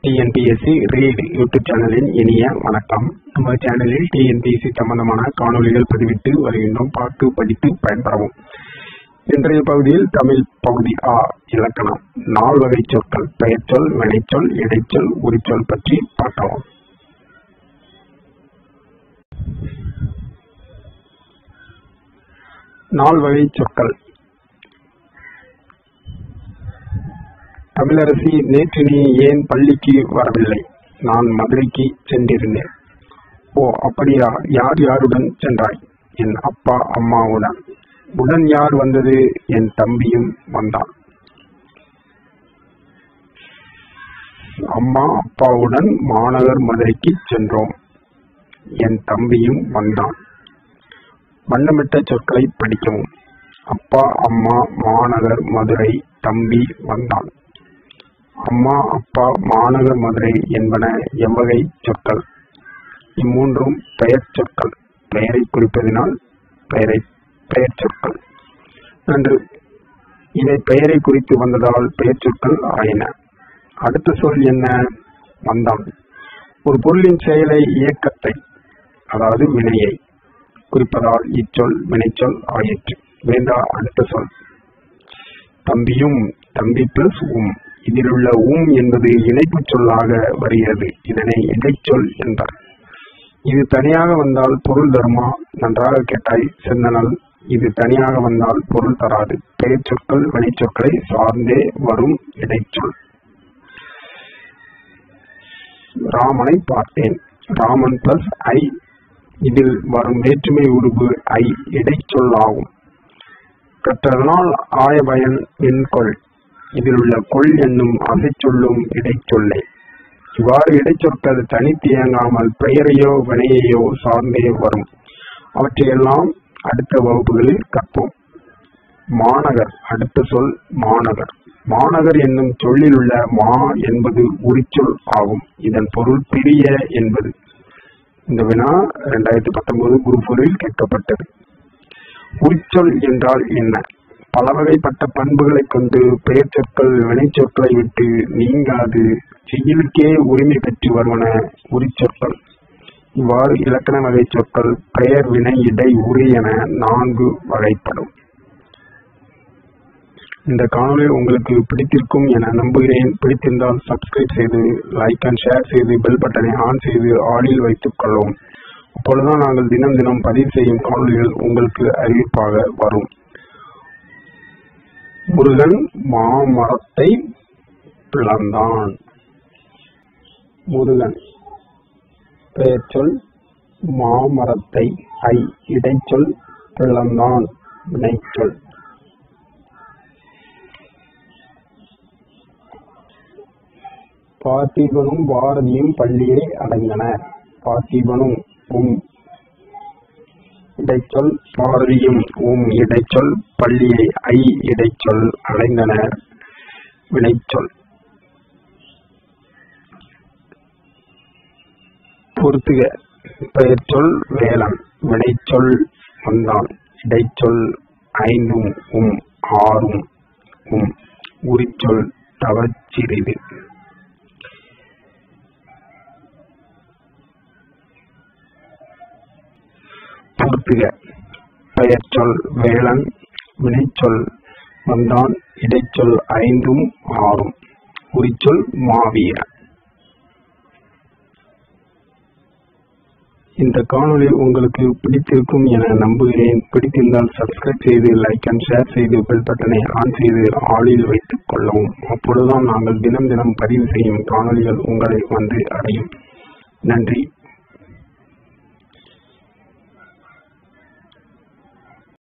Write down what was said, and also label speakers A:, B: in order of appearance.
A: TNPSC read YouTube சேனலின் இனிய வணக்கம் நம்ம சேனலில் டிஎன்பிஎஸ்சி சம்பந்தமான காணொளிகள் பதிவிட்டு வருகின்றோம் பார்த்து படித்து பயன்பெறவும் இன்றைய பகுதியில் தமிழ் பகுதி ஆ இலக்கணம் நால் வகை சொற்கள் பெயர்ச்சொல் வினைச்சொல் இடைச்சொல் உரிச்சொல் பற்றி பார்க்கலாம் நால் வகை சொற்கள் தமிழரசி நேற்று நீ ஏன் பள்ளிக்கு வரவில்லை நான் மதுரைக்கு சென்றிருந்தேன் ஓ அப்படியா யார் யாருடன் சென்றாய் என் அப்பா அம்மாவுடன் உடன் யார் வந்தது என் தம்பியும் வந்தான் அம்மா அப்பாவுடன் மாநகர் மதுரைக்கு சென்றோம் என் தம்பியும் வந்தான் வண்ணமிட்ட சொற்களை படிக்கவும் அப்பா அம்மா மாநகர் மதுரை தம்பி வந்தான் அம்மா அப்பா மாநகர் மதுரை என்பன எவ்வகை சொற்கள் இம்மூன்றும் பெயர் சொற்கள் பெயரை குறிப்பதினால் பெயரை பெயர் சொற்கள் நன்று இவை பெயரை குறித்து வந்ததால் பெயர் சொற்கள் ஆயின அடுத்த சொல் என்ன வந்தான் ஒரு பொருளின் செயலை இயக்கத்தை அதாவது வினையை குறிப்பதால் இச்சொல் வினைச்சொல் ஆயிற்று வேண்டா அடுத்த சொல் தம்பியும் தம்பி பிளஸ் உம் இதிலுள்ள உம் என்பது இணைப்பு சொல்லாக வருகிறது இதனை இடைச்சொல் என்பர் இது தனியாக வந்தால் பொருள் தருமா நன்றாக கேட்டாய் செந்தனல் இது தனியாக வந்தால் பொருள் தராது பெயர் சொற்கள் வினைச்சொற்களை சார்ந்தே வரும் இடைச்சொல் ராமனை பார்த்தேன் ராமன் பிளஸ் ஐ இதில் வரும் வேற்றுமை உருவு ஐ இடைச்சொல்லாகும் கற்றதனால் ஆய பயன் என்கொள் இதில் உள்ள கொள் என்னும் அசைச்சொல்லும் இடைச்சொல்லை இவ்வாறு இடைச்சொற்கள் தனித்து இயங்காமல் பெயரையோ வினையையோ சார்ந்தே வரும் அவற்றையெல்லாம் அடுத்த வகுப்புகளில் கற்போம் மாநகர் அடுத்த சொல் மாநகர் மாநகர் என்னும் சொல்லில் உள்ள மா என்பது உரிச்சொல் ஆகும் இதன் பொருள் பிரிய என்பது இந்த வினா இரண்டாயிரத்தி பத்தொன்பது குரூப் கேட்கப்பட்டது உரிச்சொல் என்றால் என்ன பல வகைப்பட்ட பண்புகளை கொண்டு பெயர் சொற்கள் வினைச்சொற்களை விட்டு நீங்காது செய்யலுக்கே உரிமை பெற்று வருவன உரிச்சொற்கள் இவ்வாறு இலக்கண வகை சொற்கள் பெயர் வினை இடை உரி என நான்கு வகைப்படும் இந்த காணொலி உங்களுக்கு பிடித்திருக்கும் என நம்புகிறேன் பிடித்திருந்தால் சப்ஸ்கிரைப் செய்து லைக் அண்ட் ஷேர் செய்து பெல் பட்டனை ஆன் செய்து ஆடில் வைத்துக் கொள்ளவும் அப்பொழுதுதான் நாங்கள் தினம் தினம் பதிவு செய்யும் காணொலிகள் உங்களுக்கு அறிவிப்பாக வரும் முருகன் மாமரத்தை பிளந்தான் முருகன் பெயர்ச்சொல் மாமரத்தை ஐ இடைச்சொல் பிளந்தான் வினைச்சொல் பார்த்திபனும் பாரதியும் பள்ளியை அடைந்தனர் பார்த்திபனும் உம் இடைச்சொல் பாரதியும் உம் இடைச்சொல் பள்ளியை ஐ இடைச்சொல் அடைந்தனர் வினைச்சொல் பொறுத்துக பெயர்ச்சொல் வேளன் வினைச்சொல் வந்தான் இடைச்சொல் ஐந்தும் உம் ஆறும் உம் உரிச்சொல் தவச்சிறிது பொறுத்துக பெயர்ச்சொல் வேளன் வினைச்சொல் வந்தான் இடைச்சொல் ஐந்தும் ஆறும் குறிச்சொல் மாவீர இந்த காணொலி உங்களுக்கு பிடித்திருக்கும் என நம்புகிறேன் பிடித்திருந்தால் சப்ஸ்கிரைப் செய்து லைக் அண்ட் ஷேர் செய்து பெல் பட்டனை ஆன் செய்து ஆளில் வைத்துக் கொள்ளவும் அப்பொழுதுதான் நாங்கள் தினம் தினம் பதிவு செய்யும் காணொலிகள் உங்களை வந்து அடையும் நன்றி